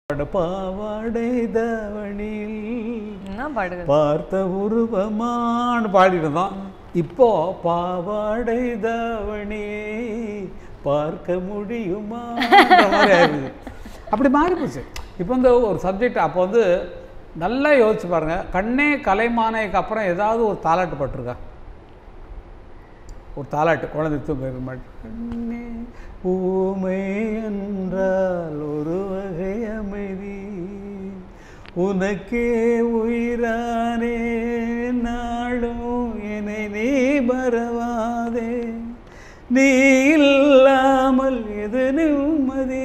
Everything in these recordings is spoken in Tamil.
பாட பாவாடை தவணியில் என்ன பாடுகள் பார்த்த உருவமான்னு பாடிட்டு இருந்தோம் இப்போ பாவாடை தவணியை பார்க்க முடியுமா மாதிரி ஆயிடுது அப்படி மாறி போச்சு இப்போ வந்து ஒரு சப்ஜெக்ட் அப்போ வந்து நல்லா யோசிச்சு பாருங்க கண்ணே கலைமானைக்கு அப்புறம் ஏதாவது ஒரு தாலாட்டு பட்டிருக்கா ஒரு தாலாட்டு குழந்தை தூங்க கண்ணே ஊமை என்றால் ஒரு வகை அமைதி உனக்கே உயிரானே நாளும் என்னை நீ மறவாதே நீ இல்லாமல் எது நிம்மதி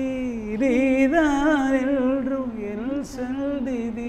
நீதான் என்றும் என் சந்திதி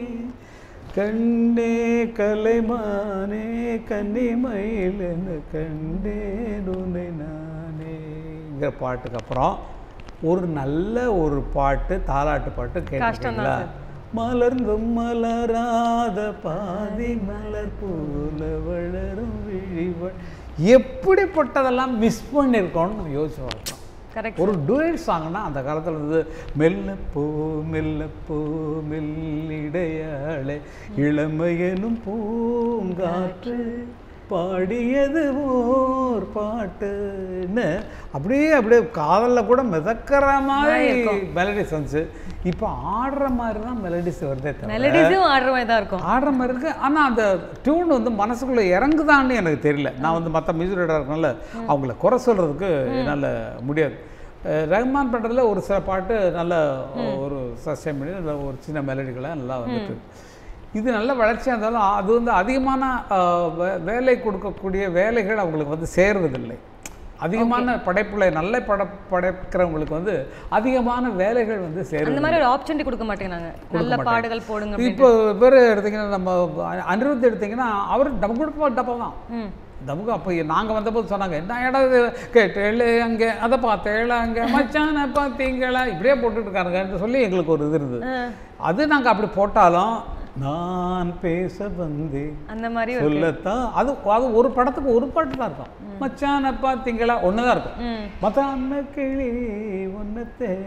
கண்டே கலைமானே கன்னிமயில் என்று கண்டேன் உன்னை நானேங்கிற பாட்டுக்கு அப்புறம் ஒரு நல்ல ஒரு பாட்டு தாலாட்டு பாட்டு கேட்டிருக்கீங்களா மலர்ந்தும் மலராத பாதி மலர் போல வளரும் விழிவள் எப்படிப்பட்டதெல்லாம் மிஸ் பண்ணியிருக்கோம்னு நம்ம யோசிச்சு பார்க்கலாம் கரெக்ட் ஒரு டூயட் சாங்னா அந்த காலத்தில் இருந்து மெல்லப்போ மெல்லப்போ மெல்லிடையாளே இளமையனும் பூங்காற்று பாடியது ஓர் பாட்டுன்னு அப்படியே அப்படியே காதலில் கூட மிதக்கிற மாதிரி மெலடிஸ் வந்துச்சு இப்போ ஆடுற மாதிரி தான் மெலடிஸ் வருதே தவிர மெலடிஸும் ஆடுற மாதிரி தான் இருக்கும் ஆடுற மாதிரி இருக்கு ஆனால் அந்த டியூன் வந்து மனசுக்குள்ளே இறங்குதான்னு எனக்கு தெரியல நான் வந்து மற்ற மியூசிக் ரைடராக இருக்கனால அவங்கள குறை சொல்கிறதுக்கு என்னால் முடியாது அஹ் ரஹ்மான் பண்ணுறதுல ஒரு சில பாட்டு நல்ல ஒரு சஸ்டைன் பண்ணி நல்ல ஒரு சின்ன மெலடிகளாக நல்லா வந்துட்டு இது நல்ல வளர்ச்சியாக இருந்தாலும் அது வந்து அதிகமான அஹ், வே- வேலை கொடுக்கக்கூடிய வேலைகள் அவங்களுக்கு வந்து சேர்வதில்லை அதிகமான படைப்புல நல்ல பட படைக்கிறவங்களுக்கு வந்து அதிகமான வேலைகள் வந்து சேருவது அந்த மாதிரி ஒரு ஆப்பர்ச்சுனிட்டி கொடுக்க மாட்டேங்கிறாங்க நல்ல பாடுகள் போடுங்க அப்படின்னு. இப்போ பேர் எடுத்தீங்கன்னா நம்ம அனிருத் எடுத்தீங்கன்னா அவர் நம்ம கூட டப்பா தான் ம் நமக்கு அப்போ நாங்கள் வந்தபோது சொன்னாங்க என்ன இடம் இது கேட்டேளு அங்கே அதை பார்த்தேள அங்கே மச்சான பார்த்தீங்களா இப்படியே போட்டுட்டு இருக்காருங்கன்னு சொல்லி எங்களுக்கு ஒரு இது இருந்தது அது நாங்கள் அப்படி போட்டாலும் நான் பேச வந்தேன் அந்த மாதிரி ஒரு சொல்லத்தான் அது அது ஒரு படத்துக்கு ஒரு பாட்டு தான் இருக்கும் மச்சான பார்த்தீங்களா ஒன்று தான் இருக்கும் ம் மற்ற அன்ன கிளி ஒன்று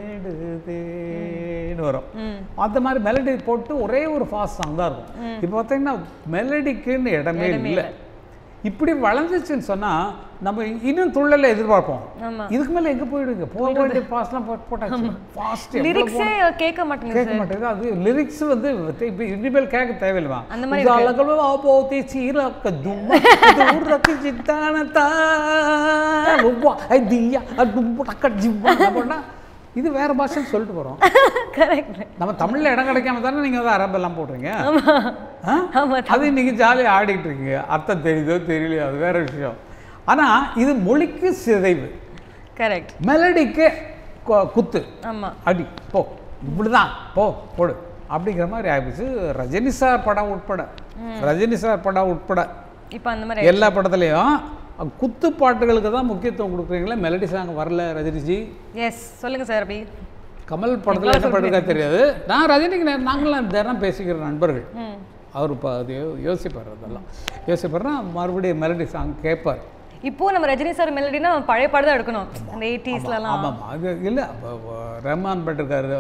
தேடுதேன்னு வரும் ம் அந்த மாதிரி மெலடி போட்டு ஒரே ஒரு ஃபாஸ்ட் சாங் தான் இருக்கும் இப்போ பார்த்தீங்கன்னா மெலடிக்குன்னு இடமே இல்லை இப்படி வளர்ந்துச்சுன்னு சொன்னா நம்ம இன்னும் துள்ளல எதிர்பார்ப்போம் ஆமா இதுக்கு மேல எங்க போயிடுங்க போக வேண்டிய ஃபாஸ்ட்லாம் போட்டு போட்டாச்சு ஃபாஸ்ட் லிரிக்ஸே கேட்க மாட்டேங்குது கேட்க மாட்டேங்குது அது லிரிக்ஸ் வந்து இப்போ இனிமேல் கேட்க தேவையில்லைமா அந்த மாதிரி அழகல்வா போத்தி சீரக்க தும்ம தூரக்கு சித்தானத்தா உவ்வா ஐ தியா டும்பு டக்க ஜிவ்வா பண்ணா இது வேற பாஷைன்னு சொல்லிட்டு போறோம் கரெக்ட் நம்ம தமிழ்ல இடம் கிடைக்காம தானே நீங்க வந்து அரபெல்லாம் போடுறீங்க ஆ? ஆமா அது நீங்க ஜாலியாக ஆடிட்டு இருக்கீங்க அர்த்தம் தெரியுதோ தெரியலையோ அது வேற விஷயம் ஆனா இது மொழிக்கு சிதைவு கரெக்ட் மெலடிக்கு கு- குத்து ஆமா அடி போ இப்படிதான் போ போடு அப்படிங்கிற மாதிரி ஆயிடுச்சு ரஜினி சார் படம் உட்பட ரஜினி சார் படம் உட்பட இப்போ அந்த மாதிரி எல்லா படத்துலையும் குத்து பாட்டுகளுக்கு தான் முக்கியத்துவம் கொடுக்குறீங்களா மெலடி சாங் வரல ரஜினிஜி எஸ் சொல்லுங்க சார் அப்படி கமல் படத்தில் என்ன பண்ணிருக்கா தெரியாது நான் ரஜினிக்கு நே- நாங்களாம் தினம் பேசிக்கிற நண்பர்கள் ம் அவர் இப்போ அது யோ- யோசிப்பார் அதெல்லாம் யோசிப்பார்னா மறுபடியும் மெலடி சாங் கேட்பார் இப்போ நம்ம ரஜினி சார் மெலடினா பழைய பாடு தான் எடுக்கணும் அந்த எயிட்டிஸ்லலாம் ஆமாம் அது இல்லை ரஹ்மான் பண்ணிருக்காரு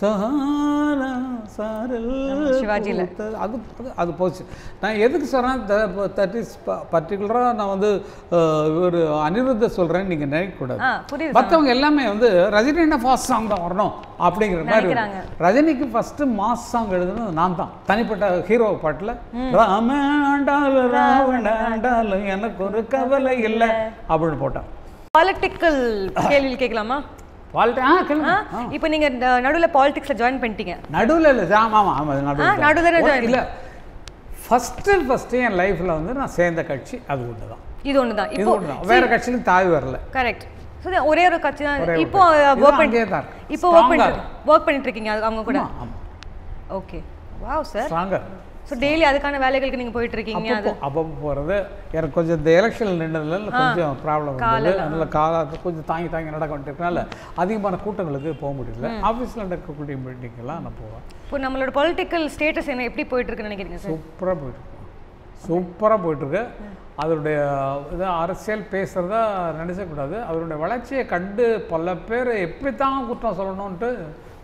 சஹானா சாரல் சிவாஜில. பூத்தது. அது அது அது போச்சு நான் எதுக்கு சொல்கிறேன் தட் இஸ் பர்டிகுலராக நான் வந்து ஒரு அனிருத்த சொல்கிறேன்னு நீங்கள் நினைக்கக்கூடாது ஆ புரியுது மற்றவங்க எல்லாமே வந்து ரஜினி என்ன ஃபாஸ்ட் சாங் தான் வரணும் அப்படிங்கிற மாதிரி நினைக்கிறாங்க. ரஜினிக்கு ஃபர்ஸ்ட் மாஸ் சாங் எழுதுனது நான் தான் தனிப்பட்ட ஹீரோ பாட்டில் ராமண்டாலும் ராவணாண்டாலும் எனக்கு ஒரு கவலை இல்லை அப்படின்னு போட்டேன் பாலிட்டிக்கல் கேள்வி கேட்கலாமா பாலிட்டி ஆ கேளுங்க ஆ இப்போ நீங்க ந- நடுவுல பாலிடிக்ஸ்ல ஜாயின் பண்ணிட்டீங்க நடுவில் இல்லை ஆமாம் ஆமாம் ஆமாம் ஆ, நடுவில் நடுவுல தான். join. இல்லை ஃபஸ்ட்டு ஃபஸ்ட்டு என் லைஃப்பில் வந்து நான் சேர்ந்த கட்சி அது ஒன்று தான் இது ஒண்ணுதான் இது இப்போ ஒன்று தான் வேறு கட்சியிலும் தாவி வரல கரெக்ட் ஸோ ஒரே ஒரு கட்சி தான் ஒரே ஒரு இப்போ கட்சி. ஒர்க் இதுவும் பண்ணி அங்கேயே தான் இருக்கு. இப்போ ஒர்க் Strong-ஆ பண்ணிட்டு ஒர்க் பண்ணிட்டு இருக்கீங்க அது அவங்க கூட ஆமாம் okay wow sir stronger so daily அதுக்கான வேலைகளுக்கு நீங்க போயிட்டு இருக்கீங்க அது அப்பப்போ அப்பப்போ போகிறது எனக்கு கொஞ்சம் இந்த எலெக்ஷனில் நின்றதுல கொஞ்சம் ப்ராப்ளம் வந்தது அதனால கால கொஞ்சம் தாங்கி தாங்கி நடக்க வேண்டியதுனால அதிகமான கூட்டங்களுக்கு போக முடியல ஆஃபீஸில் நடக்கக்கூடிய மீட்டிங்கெல்லாம் நான் போவேன் இப்போ நம்மளோட பொலிட்டிக்கல் ஸ்டேட்டஸ் என்ன எப்படி போயிட்டு இருக்குன்னு நினைக்கிறீங்க சார் சூப்பராக போயிட்டுருக்கு சூப்பராக போயிட்டுருக்கு அதனுடைய இது அரசியல் பேசுகிறதா நினைச்சக்கூடாது அதனுடைய வளர்ச்சியை கண்டு பல பேர் எப்படி தான் குற்றம் சொல்லணும்ன்ட்டு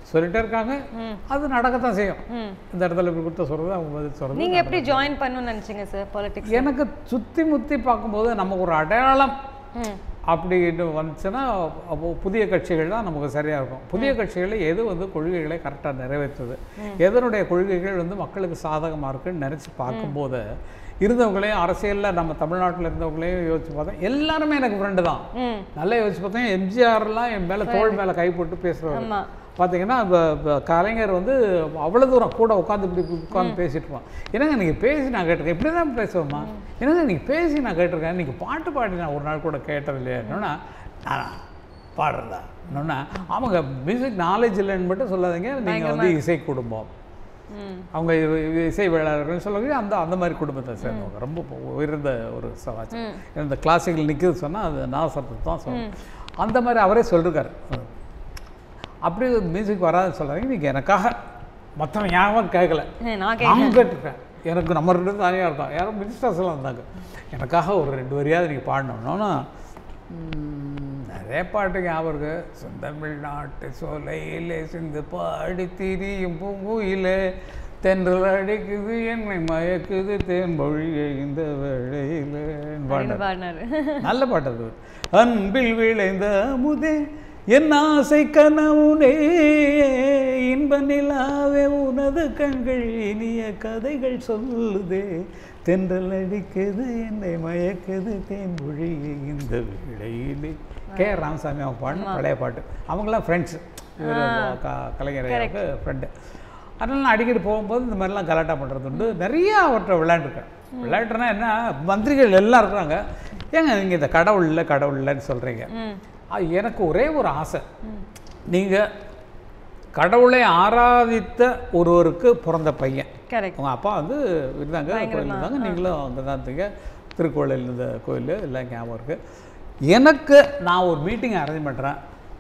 சொல்லிட்டே இருக்காங்க அது நடக்கத்தான் செய்யும் ம் இந்த இடத்துல இப்படி கொடுத்த சொல்கிறது அவங்க பதில் சொல்கிறது நீங்க எப்படி ஜாயின் பண்ணணும்னு நினைச்சீங்க சார் பாலிடிக்ஸ் எனக்கு சுற்றி முற்றி பார்க்கும்போது நமக்கு ஒரு அடையாளம் ம் அப்படின்னு வந்துச்சுன்னா அப்போ புதிய கட்சிகள் தான் நமக்கு சரியாக இருக்கும் புதிய கட்சிகளில் எது வந்து கொள்கைகளை கரெக்டாக நிறைவேற்றுது எதனுடைய கொள்கைகள் வந்து மக்களுக்கு சாதகமாக இருக்குன்னு நினச்சி பார்க்கும்போது இருந்தவங்களையும் அரசியலில் நம்ம தமிழ்நாட்டில் இருந்தவங்களையும் யோசிச்சு பார்த்தா எல்லாருமே எனக்கு ஃப்ரெண்டு தான் ம் நல்லா யோசிச்சு பார்த்தா எம்ஜிஆர்லாம் என் மேலே தோள் மேலே கை போட்டு பேசுகிறவர் ஆமா பார்த்தீங்கன்னா இப்போ இப்போ கலைஞர் வந்து அவ்வளோ தூரம் கூட உட்காந்து இப்படி உட்காந்து பேசிட்டு இருப்பான் என்னங்க நீங்கள் பேசி நான் கேட்டிருக்கேன் இப்படி தான் பேசுவோம்மா என்னங்க நீங்கள் பேசி நான் கேட்டிருக்கேன் நீங்கள் பாட்டு பாடி நான் ஒரு நாள் கூட கேட்டது இல்லையா என்னன்னா நானா பாடுறதா என்னன்னா அவங்க மியூசிக் நாலேஜ் இல்லைன்னு மட்டும் சொல்லாதீங்க நீங்கள் வந்து இசை குடும்பம் ம் அவங்க இ- இ- இசை வேளாளர்கள் சொல்லுவாங்க அந்த அந்த மாதிரி குடும்பத்தை சேர்ந்தவங்க ரொம்ப உயர்ந்த ஒரு சமாச்சாரம் இந்த கிளாசிக்கல் நிற்குது சொன்னால் அது நாசத்தை தான் சொல்லணும் அந்த மாதிரி அவரே சொல்லிருக்காரு அப்படி மியூசிக் வராதுன்னு சொல்லாதீங்க நீங்கள் எனக்காக மற்றவன் யாரும் கேட்கல ஏ, நான் கே நான் கேட்டிருக்கேன் எனக்கு நம்ம ரெண்டு பேரும் தனியாக இருக்கோம் யாரும் மினிஸ்டர்ஸ் எல்லாம் இருந்தாங்க எனக்காக ஒரு ரெண்டு வரியாவது நீங்கள் பாடணும்னா நிறைய பாட்டு ஞாபகம் இருக்கு சொந்தமிழ்நாட்டு சோலையிலே சிந்து பாடி திரியும் பூங்குயிலே தென்றல் அடிக்குது என்னை மயக்குது தேன் பொழிய இந்த வேளையிலே பாடினார் பாடினாரு நல்ல பாட்டு அது அன்பில் விளைந்த அமுதே என் ஆசை கனவுனே இன்ப நிலாவே உனது கண்கள் இனிய கதைகள் சொல்லுதே தென்றல் அடிக்குது என்னை மயக்குது தேன் மொழிய இந்த விளையிலே கே ராமசாமி அவங்க பாடின பழைய பாட்டு அவங்களாம் ஃப்ரெண்ட்ஸு கலைஞர் ஃப்ரெண்டு அதனால நான் அடிக்கடி போகும்போது இந்த மாதிரிலாம் கலாட்டா பண்ணுறது உண்டு நிறைய அவர்கிட்ட விளையாண்டுருக்கேன் விளையாட்டுனா என்ன மந்திரிகள் எல்லாம் இருக்கிறாங்க ஏங்க நீங்கள் இந்த கடவுள் இல்லை கடவுள் இல்லைன்னு சொல்கிறீங்க ம் எனக்கு ஒரே ஒரு ஆசை நீங்கள் கடவுளை ஆராதித்த ஒருவருக்கு பிறந்த பையன் கரெக்ட் உங்கள் அப்பா வந்து இருந்தாங்க கோயில் இருந்தாங்க நீங்களும் அங்கே தான் இருந்தீங்க திருக்கோயிலில் இருந்த கோயில் எல்லாம் ஞாபகம் இருக்குது எனக்கு நான் ஒரு மீட்டிங் அரேஞ்ச் பண்ணுறேன்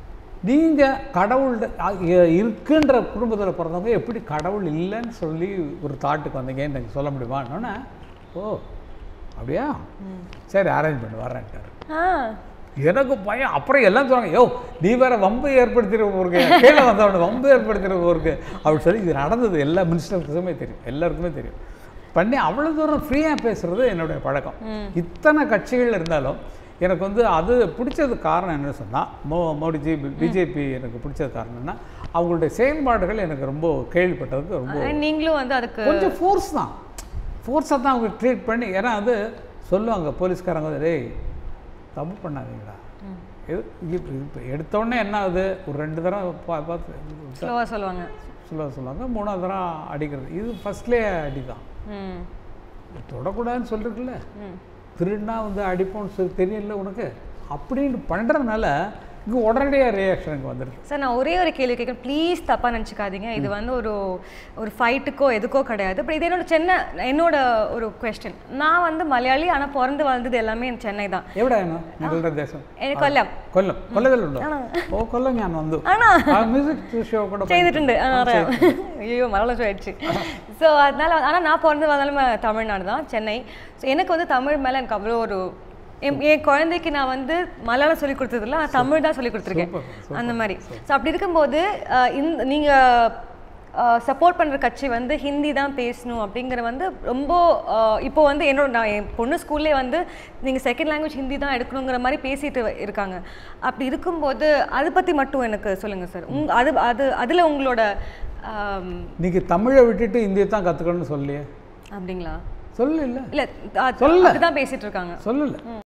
நீங்கள் கடவுள் இருக்குன்ற குடும்பத்தில் பிறந்தவங்க எப்படி கடவுள் இல்லைன்னு சொல்லி ஒரு தாட்டுக்கு வந்தீங்கன்னு எனக்கு சொல்ல முடியுமான்னொன்னே ஓ அப்படியா சரி அரேஞ்ச் பண்ணி வரேன்ட்டார் ஆ எனக்கு பயம் அப்புறம் எல்லாம் சொல்றாங்க யோ நீ வேற வம்பு ஏற்படுத்திட போருக்கு கீழே வந்தவன வம்பு ஏற்படுத்திட போருக்கு அப்படின்னு சொல்லி இது நடந்தது எல்லா மினிஸ்டருக்குமே தெரியும் எல்லாருக்குமே தெரியும் பண்ணி அவ்வளோ தூரம் ஃப்ரீயாக பேசுறது என்னுடைய பழக்கம் இத்தனை கட்சிகள் இருந்தாலும் எனக்கு வந்து அது பிடிச்சது காரணம் என்ன சொன்னால் மோ மோடிஜி பிஜேபி எனக்கு பிடிச்சது காரணம் என்ன அவங்களுடைய செயல்பாடுகள் எனக்கு ரொம்ப கேள்விப்பட்டதுக்கு ரொம்ப ஆனா நீங்களும் வந்து அதுக்கு கொஞ்சம் ஃபோர்ஸ் தான் ஃபோர்ஸாக தான் அவங்க ட்ரீட் பண்ணி ஏன்னா அது சொல்லுவாங்க போலீஸ்காரங்க வந்து டேய் தப்பு பண்ணாதீங்களா இது இப்ப- இப்ப எடுத்தோடனே என்ன ஆகுது ஒரு ரெண்டு தடவை பா பார்த்து ஸ்லோவா சொல்லுவாங்க சொல்ல சொல்லுவாங்க மூணாவது தடவை அடிக்கிறது இது ஃபஸ்ட்லேயே அடி தான் ம் தொடக்கூடாதுன்னு சொல்லிருக்குல்ல ம் திருடினா வந்து அடிப்போம்னு சொல்லி தெரியல உனக்கு அப்படின்னு பண்ணுறதுனால இங்கே உடனடியாக ரியாக்ஷனுக்கு வந்துடுது சார் நான் ஒரே ஒரு கேள்வி கேட்குறேன் ப்ளீஸ் தப்பாக நினச்சிக்காதீங்க இது வந்து ஒரு ஒரு ஃபைட்டுக்கோ எதுக்கோ கிடையாது பட் இது என்னோட சென்னை என்னோட ஒரு கொஸ்டின் நான் வந்து மலையாளி ஆனால் பிறந்து வளர்ந்தது எல்லாமே சென்னை தான் എവിടെയാണ് നിങ്ങളുടെ ദേശം എനിക്ക് കൊല്ലം കൊല്ലം കൊല്ലത്തിലുണ്ടോ ഓ കൊല്ലം ഞാൻ വന്നു ആണോ? ആ മ്യൂസിക് ഷോ കൂടെ செய்துட்டு ஆ, അറിയാം ஐயோ மரணம் போயிடுச்சு ஸோ அதனால ஆனால் நான் பிறந்து வந்தாலும் தமிழ்நாடு தான் சென்னை ஸோ எனக்கு வந்து தமிழ் மேலே எனக்கு அவ்வளோ ஒரு என் என் குழந்தைக்கு நான் வந்து மலையாளம் சொல்லி கொடுத்ததில்ல நான் தமிழ் தான் சொல்லி கொடுத்துருக்கேன் அந்த மாதிரி ஸோ அப்படி இருக்கும்போது அஹ், இந்த நீங்கள் சப்போர்ட் பண்ணுற கட்சி வந்து ஹிந்தி தான் பேசணும் அப்படிங்கிற வந்து ரொம்ப அஹ், இப்போ வந்து என்னோட நான் என் பொண்ணு ஸ்கூல்லே வந்து நீங்கள் செகண்ட் லாங்குவேஜ் ஹிந்தி தான் எடுக்கணுங்கிற மாதிரி பேசிட்டு இருக்காங்க அப்படி இருக்கும்போது அதை பற்றி மட்டும் எனக்கு சொல்லுங்கள் சார் உங் அது அது அதில் உங்களோட ஆம், இன்னைக்கு தமிழை விட்டுட்டு இந்தியை தான் கற்றுக்கணும்னு சொல்லியே அப்படிங்களா சொல்லல இல்லை சொல்லல. அதுதான் பேசிட்டு இருக்காங்க சொல்லல